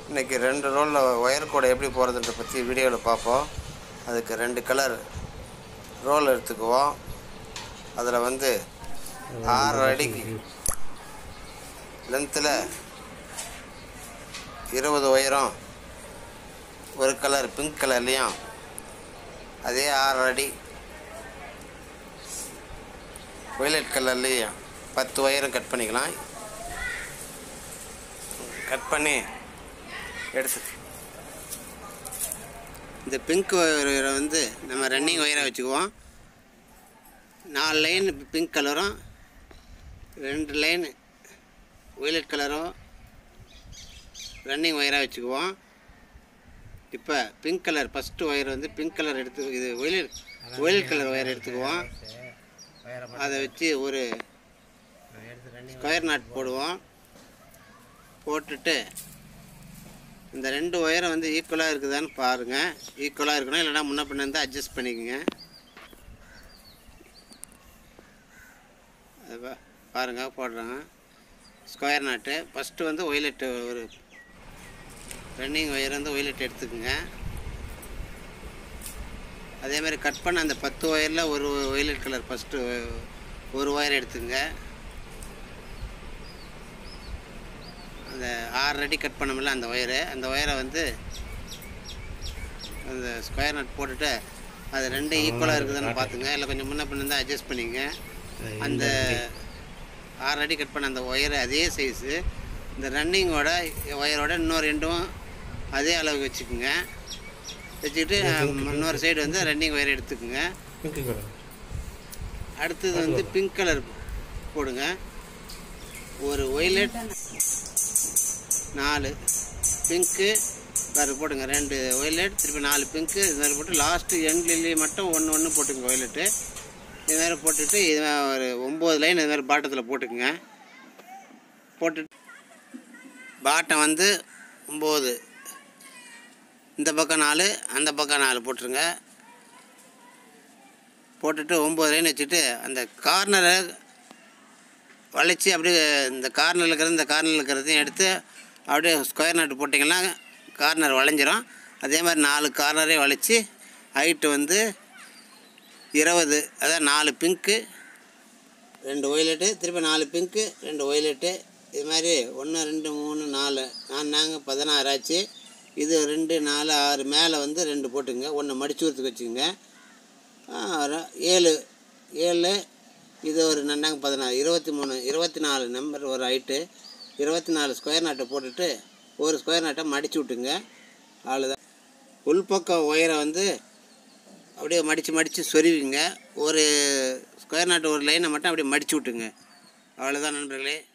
இன்றைக்கி ரெண்டு ரோலில் ஒயர் கூட எப்படி போகிறதுன்ற பற்றி வீடியோவில் பார்ப்போம் அதுக்கு ரெண்டு கலர் ரோல் எடுத்துக்குவோம் அதில் வந்து ஆறு அடிக்கு லென்த்தில் இருபது உயரம் ஒரு கலர் பிங்க் கலர்லேயும் அதே ஆறு அடி வயலட் கலர்லேயும் பத்து ஒயரும் கட் பண்ணிக்கலாம் கட் பண்ணி எடுத்து இந்த பிங்க் ஒயரை வந்து நம்ம ரன்னிங் ஒயராக வச்சுக்குவோம் நாலு லைன் பிங்க் கலரும் ரெண்டு லைன் வயலட் கலரும் ரன்னிங் ஒயராக வச்சுக்குவோம் இப்போ பிங்க் கலர் ஃபஸ்ட்டு ஒயர் வந்து பிங்க் கலர் எடுத்து இது ஒயலட் ஒயலட் கலர் ஒயர் எடுத்துக்குவோம் அதை வச்சு ஒரு ஸ்கொயர் நாட் போடுவோம் போட்டுட்டு இந்த ரெண்டு ஒயரும் வந்து ஈக்குவலாக இருக்குதான்னு பாருங்கள் ஈக்குவலாக இருக்கணும் இல்லைனா முன்ன பின்ன இருந்தால் அட்ஜஸ்ட் பண்ணிக்கோங்க அது பா- பாருங்க போடுறாங்க ஸ்கொயர் நாட்டு ஃபஸ்ட்டு வந்து ஒய்லெட்டு ஒரு ரன்னிங் ஒயர் வந்து ஒய்லெட் எடுத்துக்கோங்க அதே மாதிரி கட் பண்ண அந்த பத்து ஒயரில் ஒரு ஒய்லெட் கலர் ஃபஸ்ட்டு ஒரு ஒயர் எடுத்துக்கங்க அந்த ஆறு அடி கட் பண்ணோம்ல அந்த ஒயரு அந்த ஒயரை வந்து அந்த ஸ்கொயர் நட் போட்டுட்டு அது ரெண்டு ஈக்குவலாக இருக்குதுன்னு பார்த்துங்க இல்லை கொஞ்சம் முன்ன பின்ன இருந்தால் அட்ஜஸ்ட் பண்ணிங்க அந்த ஆறு அடி கட் பண்ண அந்த ஒயரு அதே சைஸு இந்த ரன்னிங்கோட ஒயரோட இன்னொரு ரெண்டும் அதே அளவுக்கு வச்சுக்கோங்க வச்சுக்கிட்டு இன்னொரு சைடு வந்து ரன்னிங் ஒயர் எடுத்துக்கோங்க பிங்க் கலர் அடுத்தது வந்து பிங்க் கலர் போடுங்க ஒரு ஒய்லெட் நாலு பிங்க்கு வேறு போட்டுங்க ரெண்டு ஒய்லெட் திருப்பி நாலு பிங்க்கு இது மாதிரி போட்டு லாஸ்ட்டு எண்ட்லேயே மட்டும் ஒன்று ஒன்று போட்டுங்க ஒய்லெட்டு இது மாதிரி போட்டுட்டு இது மா- ஒரு ஒம்பது லைன் இது மாதிரி பாட்டத்தில் போட்டுக்குங்க போட்டுட்டு பாட்டம் வந்து ஒம்பது இந்த பக்கம் நாலு அந்த பக்கம் நாலு போட்டுருங்க போட்டுட்டு ஒம்பது லைன் வச்சுட்டு அந்த கார்னரை வளைச்சி அப்படியே இந்த கார்னரில் இருக்கிறது இந்த கார்னரில் இருக்கிறதையும் எடுத்து அப்படியே ஸ்கொயர் நாட்டு போட்டிங்கன்னா கார்னர் வளைஞ்சிரும் அதே மாதிரி நாலு கார்னரையும் வளைச்சி ஹைட்டு வந்து இருபது அதான் நாலு பிங்க்கு ரெண்டு ஒய்லெட்டு திருப்பி நாலு பிங்க்கு ரெண்டு ஒய்லெட்டு இது மாதிரி ஒன்று ரெண்டு மூணு நாலு நான் நாங்கள் பதினாறு ஆச்சு இது ரெண்டு நாலு ஆறு மேலே வந்து ரெண்டு போட்டுங்க ஒன்று மடிச்சூரத்துக்கு வச்சுக்கோங்க ஆ, ர- ஏழு ஏழு இது ஒரு நன்னாங்க பதினாறு இருபத்தி மூணு இருபத்தி நாலு நம்பர் ஒரு ஹைட்டு இருபத்தி நாலு ஸ்கொயர் நாட்டை போட்டுட்டு ஒரு ஸ்கொயர் நாட்டை மடிச்சு விட்டுங்க அவ்வளோதான் உள்பக்கம் ஒயரை வந்து அப்படியே மடித்து மடித்து சொருவிங்க ஒரு ஸ்கொயர் நாட்டு ஒரு லைனை மட்டும் அப்படியே மடிச்சு விட்டுங்க அவ்வளோதான் நண்பர்களே